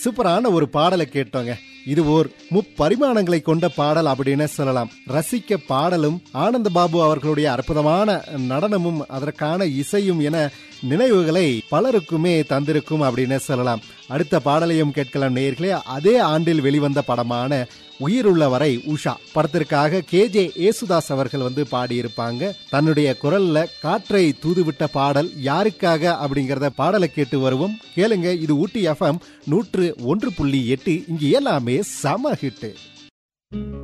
சூப்பரான ஒரு பாடலை கேட்டோங்க இது ஓர் முப்பரிமாணங்களை கொண்ட பாடல் அப்படின்னு சொல்லலாம் ரசிக்க பாடலும் ஆனந்த பாபு அவர்களுடைய அற்புதமான நடனமும் அதற்கான இசையும் என நினைவுகளை பலருக்குமே தந்திருக்கும் அப்படின்னு சொல்லலாம் அடுத்த பாடலையும் கேட்கலாம் நேர்களே அதே ஆண்டில் வெளிவந்த படமான உயிருள்ள வரை உஷா படத்திற்காக கே ஜே ஏசுதாஸ் அவர்கள் வந்து பாடியிருப்பாங்க தன்னுடைய குரல்ல காற்றை தூதுவிட்ட பாடல் யாருக்காக அப்படிங்கறத பாடலை கேட்டு வருவோம் கேளுங்க இது ஊட்டி எஃப்எம் நூற்று ஒன்று புள்ளி எட்டு இங்கு எல்லாமே சம ஹிட்டு